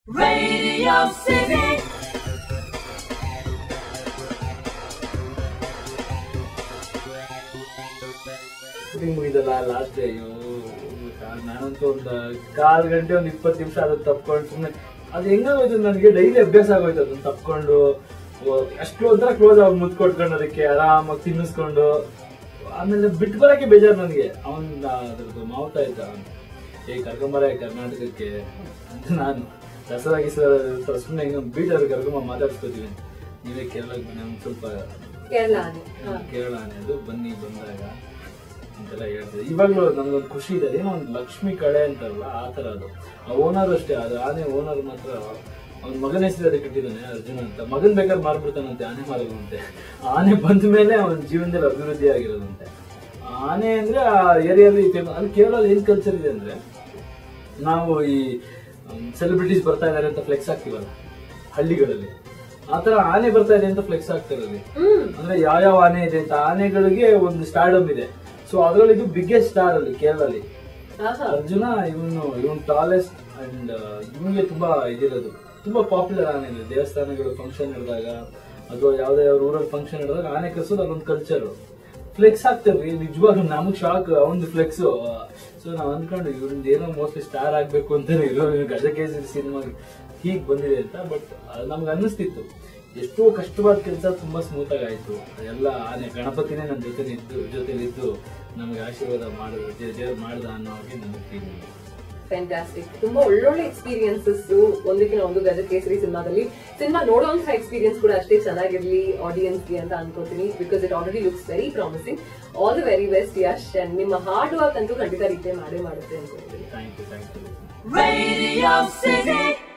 Radio City. Shooting ಮುಗಿದಲ್ಲ last day ನಾನಂತೂ ಒಂದು ಕಾಲ್ ಗಂಟೆ ಒಂದು ಇಪ್ಪತ್ತು ನಿಮಿಷ ಅದನ್ನ ತಪ್ಕೊಂಡು ಸುಮ್ಮನೆ ಅದು ಹೆಂಗಾಗೋಯ್ತು ನನಗೆ ಡೈಲಿ ಅಭ್ಯಾಸ ಆಗೋಯ್ತು ಅದನ್ನ ತಪ್ಕೊಂಡು ಓ- ಅಷ್ಟು ಒಂಥರ ಕ್ಲೋಸ್ ಆಗಿ ಮುದ್ದು ಕೊಟ್ಕೊಂಡು ಅದಕ್ಕೆ ಆರಾಮಾಗಿ ತಿನ್ನಿಸ್ಕೊಂಡು ಆಮೇಲೆ ಬಿಟ್ಟು ಬರಕ್ಕೆ ಬೇಜಾರು ನನಗೆ ಅವನ್ ಅದ್ರದ್ದು ಮಾವುತ ಆಯ್ತ ಅವ್ನು ಏ ಕರ್ಕೊಂಬರ ಕರ್ನಾಟಕಕ್ಕೆ ಅಂತ ನಾನು ದಸರಾ ಗಿಸರ ಸುಮ್ಮನೆ ಹಿಂಗೆ ಬೀಟಲ್ಲಿ ಕರ್ಕೊಂಬ ಮಾತಾಡ್ಸ್ಕೊತೀವಿ ನೀವೇ ಕೇರಳಕ್ಕೆ ಬನ್ನಿ ಒಂದ್ ಸ್ವಲ್ಪ ಕೇರಳ ಆನೆ ಹಾ. ಕೇರಳ ಅನ್ನೋದು ಬನ್ನಿ ಬಂದಾಗ ಅಂತೆಲ್ಲ ಹೇಳ್ತಿದೆ ಇವಾಗ್ಲೂ ನಮ್ಗೊಂದು ಖುಷಿ ಇದೆ ಏನೋ ಒಂದು ಲಕ್ಷ್ಮಿ ಕಳೆ ಅಂತಾರಲ್ಲ ಆ ತರ ಅದು ಆ ಓನರ್ ಅಷ್ಟೇ ಅದು ಆನೆ ಓನರ್ ಮಾತ್ರ ಅವ್ನ ಮಗನ ಹೆಸರು ಅದಕ್ಕೆ ಇಟ್ಟಿದ್ದಾನೆ ಅರ್ಜುನ್ ಅಂತ ಮಗನ್ ಬೇಕಾದ್ರೆ ಮಾರ್ಬಿಡ್ತಾನಂತೆ ಆನೆ ಮಾರುವಂತೆ ಆನೆ ಬಂದ ಮೇಲೆ ಅವನ ಜೀವನದಲ್ಲಿ ಅಭಿವೃದ್ಧಿ ಆಗಿರೋದಂತೆ ಆನೆ ಅಂದ್ರೆ ಆ ಏರಿಯಲ್ಲಿ ಅಲ್ಲಿ ಕೇರಳದಲ್ಲಿ ಏನ್ ಕಲ್ಚರ್ ಇದೆ ಅಂದ್ರೆ ನಾವು ಈ ಸೆಲೆಬ್ರಿಟೀಸ್ ಬರ್ತಾ ಇದಾರೆ ಅಂತ ಫ್ಲೆಕ್ಸ್ ಹಾಕ್ತಿವಲ್ಲ ಹಳ್ಳಿಗಳಲ್ಲಿ ಆತರ ಆನೆ ಬರ್ತಾ ಇದೆ ಅಂತ ಫ್ಲೆಕ್ಸ್ ಆಗ್ತಿರೋದು ಹ್ಮ್ ಅಂದ್ರೆ ಯಾವ ಯಾವ ಆನೆ ಇದೆ ಅಂತ ಆನೆಗಳಿಗೆ ಒಂದು ಸ್ಟಾರ್ಡಮ್ ಇದೆ ಸೊ ಅದ್ರಲ್ಲಿ ಇದು ಬಿಗ್ಗೆಸ್ಟ್ ಸ್ಟಾರ್ ಅಲ್ಲಿ ಕೇರಳದಲ್ಲಿ ಆಹಾ. ಅರ್ಜುನ ಇವನು ಇವನ್ ಟಾಲೆಸ್ಟ್ ಅಂಡ್ ಇವನಿಗೆ ತುಂಬಾ ಇದಿರೋದು ತುಂಬಾ ಪಾಪ್ಯುಲರ್ ಆನೆ ಇದೆ ದೇವಸ್ಥಾನಗಳು ಫಂಕ್ಷನ್ ನಡೆದಾಗ ಅಥವಾ ಯಾವ್ದೇ ಅವ್ರ ಊರಲ್ಲಿ ಫಂಕ್ಷನ್ ನಡೆದಾಗ ಆನೆ ಕರ್ಸೋದು ಅದೊಂದು ಕಲ್ಚರ್ ಫ್ಲೆಕ್ಸ್ ಹಾಕ್ತೇವೆ ನಿಜವಾಗ್ಲೂ ನಮಗ್ ಶಾಕ್ ಅವನ್ ಫ್ಲೆಕ್ಸ್ ಸೊ ನಾವ್ ಅಂದ್ಕೊಂಡು ಇವ್ರದ್ದು ಏನೋ ಮೋಸ್ಟ್ಲಿ ಸ್ಟಾರ್ ಆಗ್ಬೇಕು ಅಂತಾನೆ ಇರೋ ಗಜಕೇಸರಿ ಸಿನಿಮಾ ಹೀಗ್ ಬಂದಿದೆ ಅಂತ ಬಟ್ ನಮ್ಗೆ ಅನ್ನಿಸ್ತಿತ್ತು ಎಷ್ಟೋ ಕಷ್ಟವಾದ ಕೆಲಸ ತುಂಬಾ ಸ್ಮೂತ್ ಆಗಿ ಆಯ್ತು ಎಲ್ಲ ಆನೆ ಗಣಪತಿನೇ ನನ್ನ ಜೊತೆ ಇದ್ದು ಜೊತೆಲಿದ್ದು ನಮ್ಗೆ ಆಶೀರ್ವಾದ ಮಾಡಿದ್ರು ದೇವ್ರು ಮಾಡ್ದ ಅನ್ನೋ ಹಾಗೆ ನನಗೆ ಫೀಲಿಂಗ್ ಫ್ಯಾಂಟಾಸ್ಟಿಕ್ ತುಂಬಾ ಒಳ್ಳೊಳ್ಳೆ ಎಕ್ಸ್ಪೀರಿಯನ್ಸಸ್ ಒಂದಕ್ಕಿನ ಒಂದು ಗಜಕೇಸರಿ ಸಿನಿಮಾದಲ್ಲಿ ಸಿನಿಮಾ ನೋಡುವಂತ ಎಕ್ಸ್ಪೀರಿಯನ್ಸ್ ಕೂಡ ಅಷ್ಟೇ ಚೆನ್ನಾಗಿರ್ಲಿ ಆಡಿಯನ್ಸ್ಗೆ ಅಂತ ಅನ್ಕೋತೀನಿ because it already looks very promising all the very best Yash and ನಿಮ್ಮ ಹಾರ್ಡ್ ವರ್ಕ್ ಅಂತೂ ಖಂಡಿತ ರೀತಿ ಮಾಡೇ ಮಾಡುತ್ತೆ ಅನ್ಕೋತೀನಿ thank you thank you Radio City.